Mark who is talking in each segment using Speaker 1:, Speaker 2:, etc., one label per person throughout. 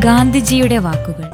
Speaker 1: ഗാന്ധിജിയുടെ വാക്കുകൾ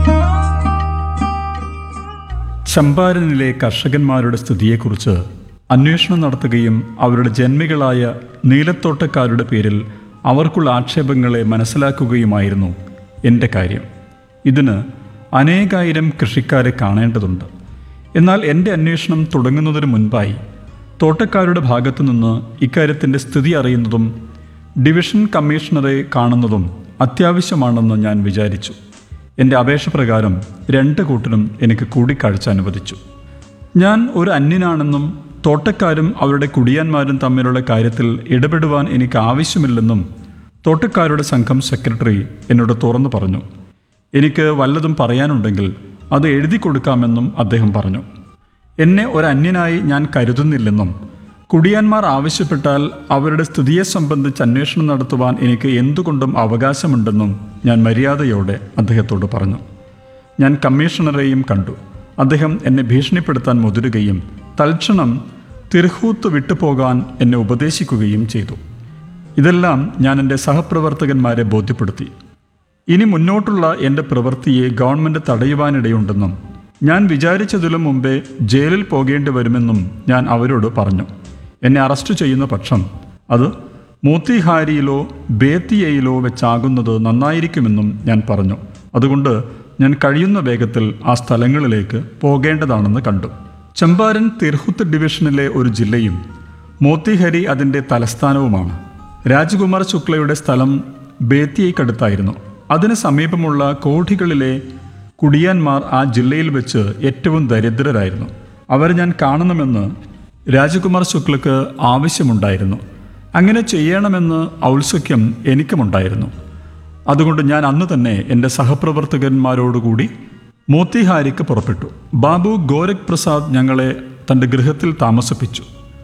Speaker 2: ചമ്പാരനിലെ കർഷകന്മാരുടെ സ്ഥിതിയെക്കുറിച്ച് അന്വേഷണം നടത്തുകയും അവരുടെ ജന്മികളായ നീലത്തോട്ടക്കാരുടെ പേരിൽ അവർക്കുള്ള ആക്ഷേപങ്ങളെ മനസ്സിലാക്കുകയുമായിരുന്നു എൻ്റെ കാര്യം ഇതിന് അനേകായിരം കൃഷിക്കാരെ കാണേണ്ടതുണ്ട് എന്നാൽ എൻ്റെ അന്വേഷണം തുടങ്ങുന്നതിന് മുൻപായി തോട്ടക്കാരുടെ ഭാഗത്തു നിന്ന് ഇക്കാര്യത്തിൻ്റെ സ്ഥിതി അറിയുന്നതും ഡിവിഷൻ കമ്മീഷണറെ കാണുന്നതും അത്യാവശ്യമാണെന്ന് ഞാൻ വിചാരിച്ചു എൻ്റെ അപേക്ഷ പ്രകാരം രണ്ട് കൂട്ടരും എനിക്ക് കൂടിക്കാഴ്ച അനുവദിച്ചു ഞാൻ ഒരു അന്യനാണെന്നും തോട്ടക്കാരും അവരുടെ കുടിയാന്മാരും തമ്മിലുള്ള കാര്യത്തിൽ ഇടപെടുവാൻ എനിക്ക് ആവശ്യമില്ലെന്നും തോട്ടക്കാരുടെ സംഘം സെക്രട്ടറി എന്നോട് തുറന്നു പറഞ്ഞു എനിക്ക് വല്ലതും പറയാനുണ്ടെങ്കിൽ അത് എഴുതി കൊടുക്കാമെന്നും അദ്ദേഹം പറഞ്ഞു എന്നെ ഒരു അന്യനായി ഞാൻ കരുതുന്നില്ലെന്നും കുടിയാന്മാർ ആവശ്യപ്പെട്ടാൽ അവരുടെ സ്ഥിതിയെ സംബന്ധിച്ച് അന്വേഷണം നടത്തുവാൻ എനിക്ക് എന്തുകൊണ്ടും അവകാശമുണ്ടെന്നും ഞാൻ മര്യാദയോടെ അദ്ദേഹത്തോട് പറഞ്ഞു ഞാൻ കമ്മീഷണറെയും കണ്ടു അദ്ദേഹം എന്നെ ഭീഷണിപ്പെടുത്താൻ മുതിരുകയും തൽക്ഷണം തിർഹൂത്ത് വിട്ടുപോകാൻ എന്നെ ഉപദേശിക്കുകയും ചെയ്തു ഇതെല്ലാം ഞാൻ എൻ്റെ സഹപ്രവർത്തകന്മാരെ ബോധ്യപ്പെടുത്തി ഇനി മുന്നോട്ടുള്ള എൻ്റെ പ്രവൃത്തിയെ ഗവൺമെൻറ് തടയുവാനിടയുണ്ടെന്നും ഞാൻ വിചാരിച്ചതിലും മുമ്പേ ജയിലിൽ പോകേണ്ടി വരുമെന്നും ഞാൻ അവരോട് പറഞ്ഞു എന്നെ അറസ്റ്റ് ചെയ്യുന്ന പക്ഷം അത് മൂത്തിഹാരിയിലോ ബേത്തിയയിലോ വെച്ചാകുന്നത് നന്നായിരിക്കുമെന്നും ഞാൻ പറഞ്ഞു അതുകൊണ്ട് ഞാൻ കഴിയുന്ന വേഗത്തിൽ ആ സ്ഥലങ്ങളിലേക്ക് പോകേണ്ടതാണെന്ന് കണ്ടു ചമ്പാരൻ തിർഹുത്ത് ഡിവിഷനിലെ ഒരു ജില്ലയും മോത്തിഹരി അതിൻ്റെ തലസ്ഥാനവുമാണ് രാജകുമാർ ശുക്ലയുടെ സ്ഥലം ബേത്തിയയ്ക്കടുത്തായിരുന്നു അതിന് സമീപമുള്ള കോഠികളിലെ കുടിയാന്മാർ ആ ജില്ലയിൽ വെച്ച് ഏറ്റവും ദരിദ്രരായിരുന്നു അവർ ഞാൻ കാണണമെന്ന് രാജകുമാർ ശുക്ലക്ക് ആവശ്യമുണ്ടായിരുന്നു അങ്ങനെ ചെയ്യണമെന്ന് ഔത്സുക്യം എനിക്കുമുണ്ടായിരുന്നു അതുകൊണ്ട് ഞാൻ അന്ന് തന്നെ എൻ്റെ സഹപ്രവർത്തകന്മാരോടുകൂടി മോത്തിഹാരിക്ക് പുറപ്പെട്ടു ബാബു ഗോരഖ് പ്രസാദ് ഞങ്ങളെ തൻ്റെ ഗൃഹത്തിൽ താമസിപ്പിച്ചു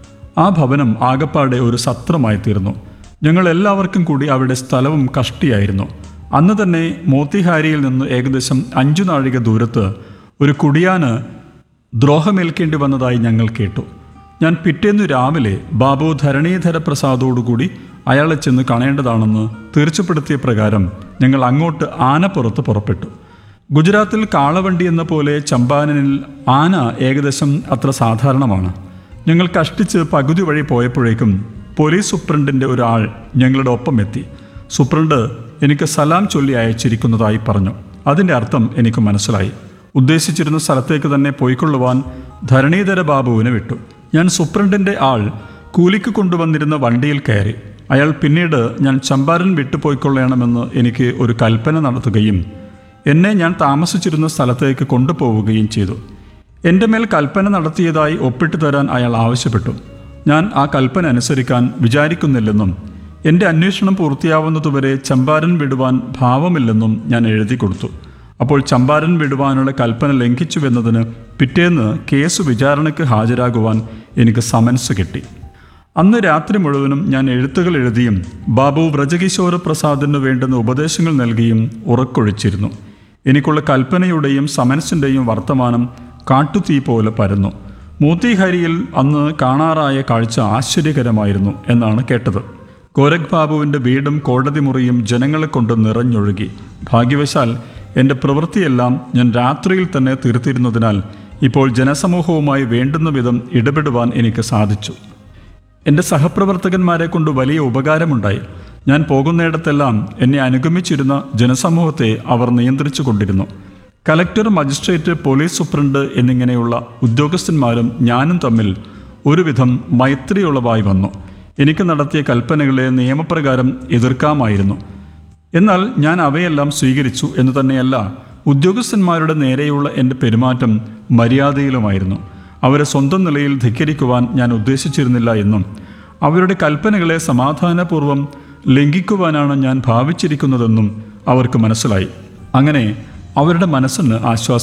Speaker 2: ആ ഭവനം ആകപ്പാടെ ഒരു സത്രമായി തീർന്നു ഞങ്ങൾ എല്ലാവർക്കും കൂടി അവിടെ സ്ഥലവും കഷ്ടിയായിരുന്നു അന്ന് തന്നെ മോത്തിഹാരിയിൽ നിന്ന് ഏകദേശം അഞ്ചു നാഴിക ദൂരത്ത് ഒരു കുടിയാന് ദ്രോഹമേൽക്കേണ്ടി വന്നതായി ഞങ്ങൾ കേട്ടു ഞാൻ പിറ്റേന്നു രാവിലെ ബാബു ധരണീധര പ്രസാദോടുകൂടി അയാളെ ചെന്ന് കാണേണ്ടതാണെന്ന് തീർച്ചപ്പെടുത്തിയ പ്രകാരം ഞങ്ങൾ അങ്ങോട്ട് ആനപ്പുറത്ത് പുറപ്പെട്ടു ഗുജറാത്തിൽ കാളവണ്ടി എന്ന പോലെ ചമ്പാനനിൽ ആന ഏകദേശം അത്ര സാധാരണമാണ് ഞങ്ങൾ കഷ്ടിച്ച് പകുതി വഴി പോയപ്പോഴേക്കും പോലീസ് സൂപ്രണ്ടിൻ്റെ ഒരാൾ ഞങ്ങളുടെ ഒപ്പം എത്തി സൂപ്രണ്ട് എനിക്ക് സലാം ചൊല്ലി അയച്ചിരിക്കുന്നതായി പറഞ്ഞു അതിൻ്റെ അർത്ഥം എനിക്ക് മനസ്സിലായി ഉദ്ദേശിച്ചിരുന്ന സ്ഥലത്തേക്ക് തന്നെ പോയിക്കൊള്ളുവാൻ ധരണീധര ബാബുവിനെ വിട്ടു ഞാൻ സൂപ്രണ്ടിൻ്റെ ആൾ കൂലിക്ക് കൊണ്ടുവന്നിരുന്ന വണ്ടിയിൽ കയറി അയാൾ പിന്നീട് ഞാൻ ചമ്പാരൻ വിട്ടുപോയിക്കൊള്ളണമെന്ന് എനിക്ക് ഒരു കൽപ്പന നടത്തുകയും എന്നെ ഞാൻ താമസിച്ചിരുന്ന സ്ഥലത്തേക്ക് കൊണ്ടുപോവുകയും ചെയ്തു എൻ്റെ മേൽ കൽപ്പന നടത്തിയതായി ഒപ്പിട്ട് തരാൻ അയാൾ ആവശ്യപ്പെട്ടു ഞാൻ ആ കൽപ്പന അനുസരിക്കാൻ വിചാരിക്കുന്നില്ലെന്നും എൻ്റെ അന്വേഷണം പൂർത്തിയാവുന്നതുവരെ ചമ്പാരൻ വിടുവാൻ ഭാവമില്ലെന്നും ഞാൻ എഴുതി കൊടുത്തു അപ്പോൾ ചമ്പാരൻ വിടുവാനുള്ള കൽപ്പന ലംഘിച്ചുവെന്നതിന് പിറ്റേന്ന് കേസ് വിചാരണയ്ക്ക് ഹാജരാകുവാൻ എനിക്ക് സമൻസ് കിട്ടി അന്ന് രാത്രി മുഴുവനും ഞാൻ എഴുത്തുകൾ എഴുതിയും ബാബു വ്രജകിശോര പ്രസാദിന് വേണ്ടുന്ന ഉപദേശങ്ങൾ നൽകിയും ഉറക്കൊഴിച്ചിരുന്നു എനിക്കുള്ള കൽപ്പനയുടെയും സമൻസിൻ്റെയും വർത്തമാനം കാട്ടുതീ പോലെ പരന്നു മൂത്തിഹരിയിൽ അന്ന് കാണാറായ കാഴ്ച ആശ്ചര്യകരമായിരുന്നു എന്നാണ് കേട്ടത് ഗോരഖ് ബാബുവിൻ്റെ വീടും കോടതി മുറിയും ജനങ്ങളെ കൊണ്ട് നിറഞ്ഞൊഴുകി ഭാഗ്യവശാൽ എൻ്റെ പ്രവൃത്തിയെല്ലാം ഞാൻ രാത്രിയിൽ തന്നെ തീർത്തിരുന്നതിനാൽ ഇപ്പോൾ ജനസമൂഹവുമായി വേണ്ടുന്ന വിധം ഇടപെടുവാൻ എനിക്ക് സാധിച്ചു എൻ്റെ സഹപ്രവർത്തകന്മാരെ കൊണ്ട് വലിയ ഉപകാരമുണ്ടായി ഞാൻ പോകുന്നിടത്തെല്ലാം എന്നെ അനുഗമിച്ചിരുന്ന ജനസമൂഹത്തെ അവർ നിയന്ത്രിച്ചു കൊണ്ടിരുന്നു കലക്ടർ മജിസ്ട്രേറ്റ് പോലീസ് സൂപ്രണ്ട് എന്നിങ്ങനെയുള്ള ഉദ്യോഗസ്ഥന്മാരും ഞാനും തമ്മിൽ ഒരുവിധം മൈത്രിയുള്ളവായി വന്നു എനിക്ക് നടത്തിയ കൽപ്പനകളെ നിയമപ്രകാരം എതിർക്കാമായിരുന്നു എന്നാൽ ഞാൻ അവയെല്ലാം സ്വീകരിച്ചു എന്ന് തന്നെയല്ല ഉദ്യോഗസ്ഥന്മാരുടെ നേരെയുള്ള എൻ്റെ പെരുമാറ്റം മര്യാദയിലുമായിരുന്നു അവരെ സ്വന്തം നിലയിൽ ധിക്കരിക്കുവാൻ ഞാൻ ഉദ്ദേശിച്ചിരുന്നില്ല എന്നും അവരുടെ കൽപ്പനകളെ സമാധാനപൂർവ്വം ലംഘിക്കുവാനാണ് ഞാൻ ഭാവിച്ചിരിക്കുന്നതെന്നും അവർക്ക് മനസ്സിലായി അങ്ങനെ അവരുടെ മനസ്സിന് ആശ്വാസം